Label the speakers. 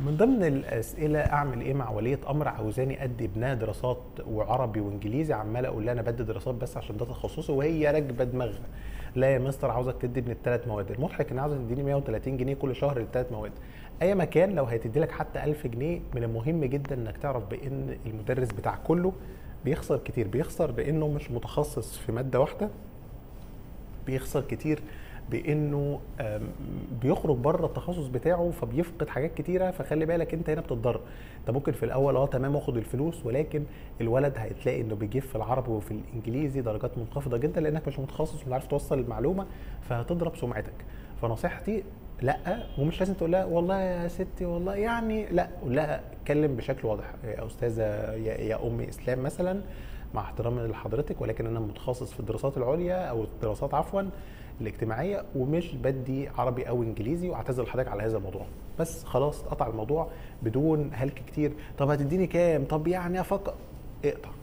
Speaker 1: من ضمن الاسئله اعمل ايه مع وليه امر عاوزاني ادي ابنها دراسات وعربي وانجليزي عمال اقول لها انا بدي دراسات بس عشان ده تخصصي وهي راكبه دماغها لا يا مستر عاوزك تدي ابن الثلاث مواد المضحك ان عاوزك تديني 130 جنيه كل شهر للثلاث مواد اي مكان لو هيتدي لك حتى 1000 جنيه من المهم جدا انك تعرف بان المدرس بتاع كله بيخسر كتير بيخسر بانه مش متخصص في ماده واحده بيخسر كتير بانه آم، بيخرج بره التخصص بتاعه فبيفقد حاجات كتيره فخلي بالك انت هنا بتتضرر انت ممكن في الاول اه تمام واخد الفلوس ولكن الولد هتلاقي انه بيجيب في العربي وفي الانجليزي درجات منخفضه جدا لانك مش متخصص ومش عارف توصل المعلومه فهتضرب سمعتك فنصيحتي لا ومش لازم تقول لها والله يا ستي والله يعني لا قول لها اتكلم بشكل واضح يا استاذه يا, يا ام اسلام مثلا مع احترامي لحضرتك ولكن انا متخصص في الدراسات العليا او الدراسات عفوا الاجتماعيه ومش بدي عربي او انجليزي واعتذر لحضرتك على هذا الموضوع بس خلاص قطع الموضوع بدون هلك كتير طب هتديني كام طب يعني افكر اقطع